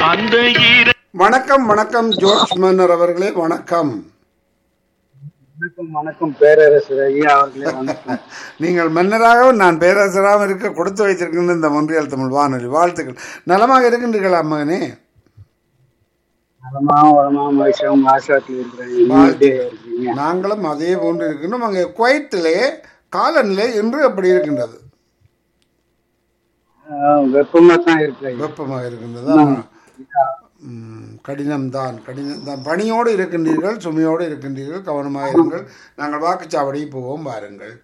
அந்த ஈர வணக்கம் வணக்கம் ஜோர்ஜ் மன்னர் அவர்களே வணக்கம் வணக்கம் வணக்கம் பேரரசர் ஐயா அவர்களே வணக்கம் நீங்கள் மன்னராகவும் நான் பேரரசராகவும் இருக்க கொடுத்து வைத்திருக்கின்ற இந்த மொன்றியல் தமிழ் வானொலி வாழ்த்துக்கள் நலமாக இருக்கின்றீர்களா மகனே வளமா வளமா மகிழ்ச்சியாவும் ஆசாத்தில் இருக்கிறேன் நீங்க எப்படி இருக்கீங்க நாங்களும் அதே போன்று இருக்கின்றோம் அங்கே குவைத்திலே காலநிலை இன்று எப்படி இருக்கின்றது ஆஹ் வெப்பமா தான் இருக்கு ஐயா. வெப்பமாக இருக்கின்றதா ம், கடினம்தான் கடினம்தான் பணியோடு இருக்கின்றீர்கள் சுமையோடு இருக்கின்றீர்கள் கவனமாக இருங்கள் நாங்கள் வாக்குச்சாவடிக்கு போவோம் வாருங்கள்